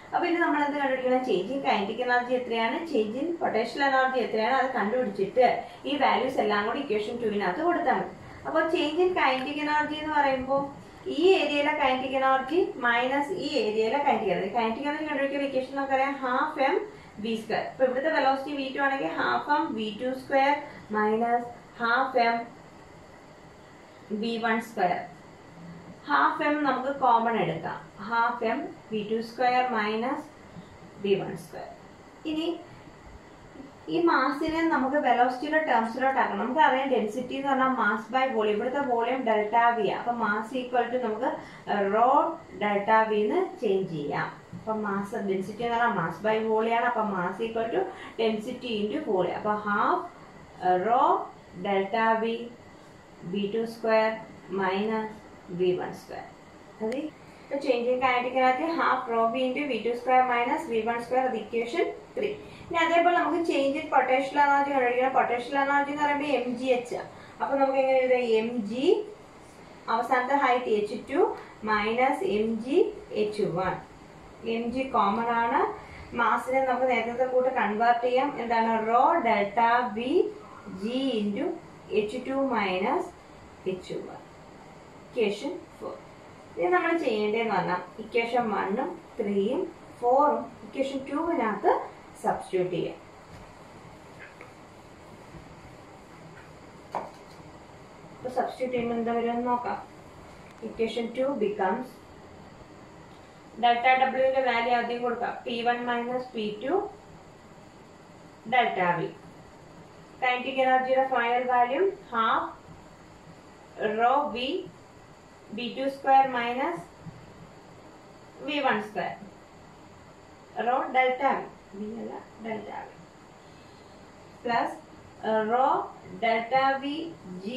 അപ്പൊ ഇനി നമ്മൾ എന്ത് കണ്ടുപിടിക്കണം ചേഞ്ച് ഇൻ കൈനറ്റിക് എനർജി എത്രയാണ് ചേഞ്ച് ഇൻ പൊട്ടൻഷ്യൽ എനർജി എത്രയാണ് അത് കണ്ടുപിടിച്ചിട്ട് ഈ വാല്യൂസ് എല്ലാം കൂടി ഇക്വേഷൻ ടുവിനകത്ത് കൊടുത്താൽ മതി അപ്പൊ ചേഞ്ച് ഇൻ കൈനറ്റിക് എനർജി എന്ന് പറയുമ്പോൾ ഈ ഏരിയയിലെ കൈനറ്റിക് എനർജി മൈനസ് ഈ ഏരിയയിലെ കൈനറ്റിക് എനർജി കൈനറ്റിക് എനർജി കണ്ടുപിടിക്കുന്ന ഇക്വേഷൻ നമുക്കറിയാം ഹാഫ് എം വി സ്ക്വയർ ഇപ്പൊ ഇവിടുത്തെ വെലോസിറ്റി വി ടു ആണെങ്കിൽ half M V two square minus half M V one square half M നമുക്ക് കോമൺ എടുക്കാം half M V two square minus V one square ഇനി ഈ മാസിനെ നമുക്ക് വെലോസിറ്റിയുടെ ടേംസിലോട്ട് ആക്കണം നമുക്ക് അറിയാം ഡെൻസിറ്റി എന്ന് പറഞ്ഞാൽ മാസ് ബൈ വോളിയം ഇവിടുത്തെ വോളിയം ഡെൽറ്റ വി അപ്പൊ മാസ് ഈക്വൽ ടു നമുക്ക് റോ ഡെൽറ്റ വി എന്ന് ചേഞ്ച് ചെയ്യാം അപ്പൊ മാസ് ഡെൻസിറ്റി എന്ന് പറഞ്ഞാൽ മാസ് ബൈ വോളിയാണ് അപ്പൊ mass equal to density into volume അപ്പൊ half rho delta V V two square minus V one square അത് changing kinetic energy half rho V into V two square minus V one square അത് equation three ഇനി അതേപോലെ നമുക്ക് change in potential energy കണ്ടുപിടിക്കണം potential energy എന്ന് പറയുമ്പോൾ M G H അപ്പൊ നമുക്ക് എങ്ങനെ എഴുതാം എം ജി അവസാനത്തെ height H two minus M G H one M G common ആണ് മാസിനെ നമുക്ക് നേരത്തെ കൂട്ട് കൺവേർട്ട് ചെയ്യാം എന്താണ് rho delta V G into H two minus H one equation four ഇത് നമ്മൾ ചെയ്യേണ്ടതെന്ന് പറഞ്ഞാൽ ഇക്വേഷൻ വണ്ണും ത്രീയും ഫോറും ഇക്വേഷൻ ടൂവിനകത്ത് സബ്സ്റ്റിറ്റ്യൂട്ട് ചെയ്യാം അപ്പൊ സബ്സ്റ്റിറ്റ്യൂട്ട് ചെയ്യുമ്പോൾ എന്താ വരുമെന്ന് നോക്കാം ഇക്വേഷൻ ടു ബിക്കംസ് ഡെൽറ്റ ഡബ്ല്യുവിന്റെ വാല്യൂ ആദ്യം കൊടുക്കാം P one minus P two delta V kinetic എനർജിയുടെ final value half rho V B two square minus V one square rho delta V V അല്ല delta V plus rho delta V G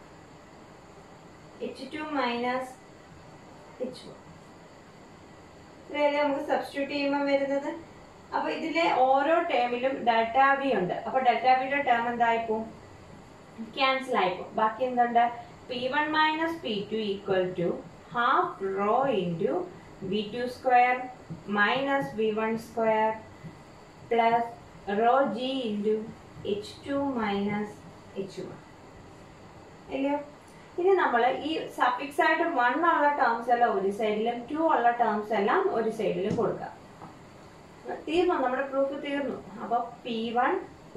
H two minus H one ഇതല്ലേ നമുക്ക് substitute ചെയ്യുമ്പോൾ വരുന്നത് അപ്പൊ ഇതിലെ ഓരോ ടേമിലും delta V ഉണ്ട് അപ്പൊ ഡെൽറ്റ വിയുടെ ടേം എന്തായിപ്പോ ക്യാൻസൽ ആയിപ്പോ ബാക്കി എന്തുണ്ട് P one minus P two equal to half rho into V two square minus V one square plus rho G into H two minus H one ഇല്ലയോ ഇനി നമ്മൾ ഈ സഫിക്സ് ആയിട്ട് വൺ ഉള്ള ടേംസ് എല്ലാം ഒരു സൈഡിലും ടു ഉള്ള ടേംസ് എല്ലാം ഒരു സൈഡിലും കൊടുക്കാം തീർന്നു നമ്മുടെ പ്രൂഫ് തീർന്നു അപ്പൊ പി വൺ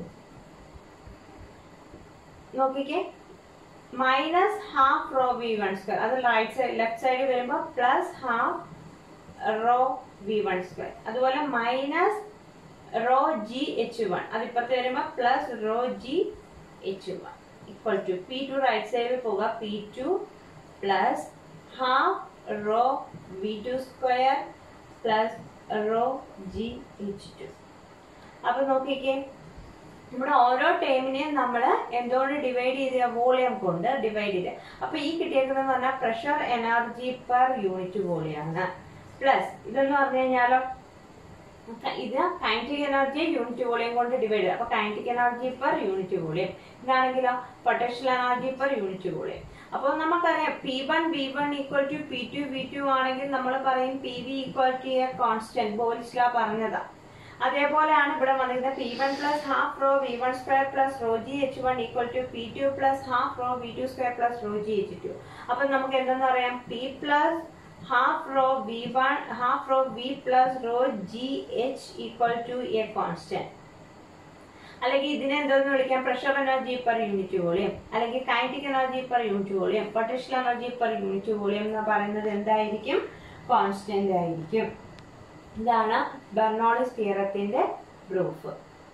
നോക്കിക്കേ minus half rho V one square അത് റൈറ്റ് സൈഡ് ലെഫ്റ്റ് സൈഡ് വരുമ്പോൾ plus half rho V one square അതുപോലെ minus rho G H one അത് ഇപ്പുറത്ത് വരുമ്പോൾ plus rho G H one equal to P two right സൈഡിൽ പോവുക P two plus half rho V two square plus rho G H two അപ്പൊ നോക്കിക്കേ നമ്മുടെ ഓരോ ടേമിനെയും നമ്മൾ എന്തുകൊണ്ട് ഡിവൈഡ് ചെയ്ത വോളിയം കൊണ്ട് ഡിവൈഡ് ചെയ്ത് അപ്പൊ ഈ കിട്ടിയേക്കുന്നത് പറഞ്ഞാൽ പ്രഷർ എനർജി പെർ യൂണിറ്റ് വോളിയാണ് പ്ലസ് ഇതെന്ന് പറഞ്ഞു കഴിഞ്ഞാലോ ഇത് കൈനറ്റിക് എനർജി യൂണിറ്റ് വോളിയം കൊണ്ട് ഡിവൈഡ് ചെയ്ത് അപ്പൊ kinetic energy per unit volume ഇതാണെങ്കിലോ potential energy per unit volume അപ്പോൾ നമുക്കറിയാം P one V one equal to P two V two ആണെങ്കിൽ നമ്മൾ പറയും P V equal to a constant Boyle's law പറഞ്ഞതാ അതേപോലെയാണ് ഇവിടെ വന്നിരിക്കുന്നത് P one plus half rho V one square plus rho G H one equal to P two plus half rho V two square plus rho G H two അപ്പൊ നമുക്ക് എന്തെന്ന് പറയാം P plus half rho V one half rho V plus rho G H equal to a constant അല്ലെങ്കിൽ ഇതിനെ എന്തോന്ന് വിളിക്കാം pressure energy per unit volume അല്ലെങ്കിൽ kinetic energy per unit volume potential energy per unit volume എന്ന് പറയുന്നത് എന്തായിരിക്കും constant ആയിരിക്കും ഇതാണ് ബെർണോളിസ് തിയറത്തിന്റെ പ്രൂഫ്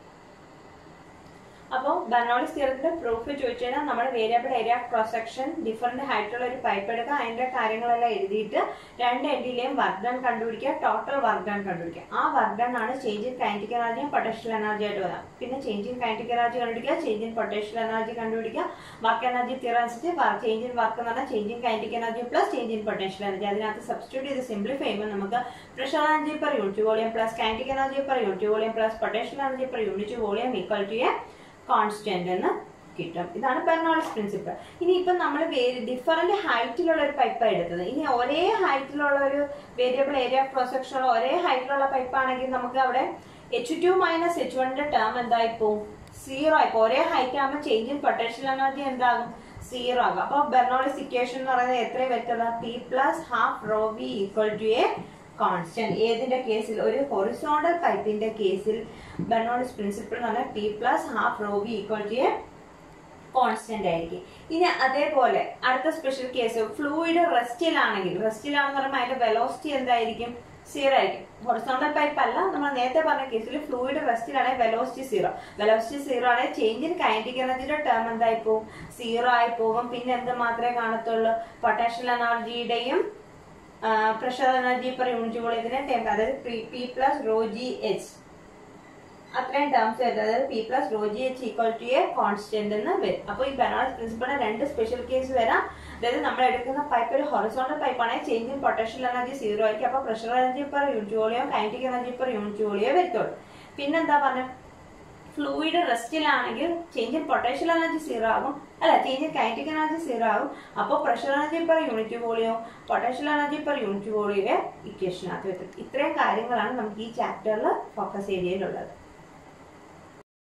അപ്പോൾ ബെർണോളിസ് തിയറത്തിന്റെ പ്രൂഫ് ചോദിച്ചു കഴിഞ്ഞാൽ നമ്മൾ variable area cross section different ഹൈറ്റുള്ള ഒരു പൈപ്പ് എടുക്കുക അതിന്റെ കാര്യങ്ങളെല്ലാം എഴുതിയിട്ട് രണ്ട് എൻഡിലെയും വർക്ക് ഡൺ കണ്ടുപിടിക്കുക ടോട്ടൽ വർക്ക് ഡൺ കണ്ടുപിടിക്കുക ആ വർക്ക് ഡൺ ആണ് ചേഞ്ച് ഇൻ കൈനറ്റിക് എനർജിയും പൊട്ടൻഷ്യൽ എനർജി ആയിട്ട് വരാം പിന്നെ ചേഞ്ച് ഇൻ കൈനറ്റിക് എനർജി കണ്ടുപിടിക്കുക ചേഞ്ച് ഇൻ പൊട്ടൻഷ്യൽ എനർജി കണ്ടുപിടിക്കുക വർക്ക് എനർജി തിയറ അനുസരിച്ച് ചേഞ്ച് ഇൻ വർക്ക് എന്ന് പറഞ്ഞാൽ change in kinetic energy plus change in potential energy അതിനകത്ത് സബ്സ്റ്റിറ്റ്യൂട്ട് ചെയ്ത് സിംപ്ലിഫൈ ചെയ്യുമ്പോൾ നമുക്ക് pressure energy per unit volume plus kinetic energy per unit volume plus potential energy per unit volume equal to a constant എന്ന് കിട്ടും ഇതാണ് Bernoulli's principle ഇനി ഇപ്പം നമ്മൾ ഡിഫറെന്റ് ഹൈറ്റിലുള്ള ഒരു പൈപ്പാണ് എടുത്തത് ഇനി ഒരേ ഹൈറ്റിലുള്ള ഒരു വേരിയബിൾ ഏരിയ ക്രോസ് സെക്ഷനുള്ള ഒരേ ഹൈറ്റിലുള്ള പൈപ്പ് ആണെങ്കിൽ നമുക്ക് അവിടെ എച്ച് ടു മൈനസ് എച്ച് വണ്ണിന്റെ ടേം എന്തായി പോവും സീറോ ആയിപ്പോ ഒരേ ഹൈറ്റ് ആകുമ്പോൾ ചേഞ്ച് ഇൻ പൊട്ടൻഷ്യൽ എനർജി എന്താകും സീറോ ആകും അപ്പൊ ബെർണോളിസ് ഇക്വേഷൻ എന്ന് പറയുന്നത് എത്രയും വ്യക്തത P plus half rho V equal to a constant ഏതിന്റെ കേസിൽ ഒരു ഹൊറിസോണ്ടൽ പൈപ്പിന്റെ കേസിൽ ബെർണോളിസ് പ്രിൻസിപ്പിൾ എന്ന് പറഞ്ഞാൽ P plus half rho V equal to a constant ആയിരിക്കും ഇനി അതേപോലെ അടുത്ത സ്പെഷ്യൽ കേസ് ഫ്ലൂയിഡ് റെസ്റ്റിലാണെങ്കിൽ റെസ്റ്റിലാണെന്ന് പറയുമ്പോൾ അതിന്റെ വെലോസിറ്റി എന്തായിരിക്കും സീറോ ആയിരിക്കും ഹൊറിസോണ്ടൽ പൈപ്പ് അല്ല നമ്മൾ നേരത്തെ പറഞ്ഞ കേസിൽ ഫ്ലൂയിഡ് റെസ്റ്റിലാണെങ്കിൽ വെലോസിറ്റി സീറോ വെലോസിറ്റി സീറോ ആണെങ്കിൽ ചേഞ്ച് ഇൻ കൈൻഡിക് എനർജിയുടെ ടേം എന്തായി പോവും സീറോ ആയി പോവും പിന്നെ എന്ത് മാത്രമേ കാണത്തുള്ളൂ പൊട്ടൻഷ്യൽ എനർജിയുടെയും പ്രഷർ എനർജി പെർ യൂണിറ്റ് വോളിയത്തിന്റെ ടേം അതായത് P plus rho G H അത്രയും ടേംസ് വരുന്നത് അതായത് P plus rho G H equal to a constant എന്ന് വരും അപ്പോൾ ഈ ബെർണോളിസ് പ്രിൻസിപ്പിളിന് രണ്ട് സ്പെഷ്യൽ കേസ് വരാം അതായത് നമ്മൾ എടുക്കുന്ന പൈപ്പ് ഒരു ഹൊറിസോണ്ടൽ പൈപ്പ് ആണെങ്കിൽ change in potential energy zero ആയിരിക്കും അപ്പോൾ പ്രഷർ എനർജി പെർ യൂണിറ്റ് വോളിയോ കൈനറ്റിക് എനർജി പെർ യൂണിറ്റ് വോളിയോ വരത്തുള്ളൂ പിന്നെന്താ പറഞ്ഞ ഫ്ലൂയിഡ് റെസ്റ്റിലാണെങ്കിൽ change in potential energy zero ആകും അല്ല change in kinetic energy zero ആകും അപ്പോൾ പ്രഷർ എനർജി പെർ യൂണിറ്റ് വോളിയോ പൊട്ടൻഷ്യൽ എനർജി പെർ യൂണിറ്റ് വോളിയോ ഇക്വേഷനകത്ത് വരും ഇത്രയും കാര്യങ്ങളാണ് നമുക്ക് ഈ ചാപ്റ്ററിൽ ഫോക്കസ് ഏരിയയിലുള്ളത്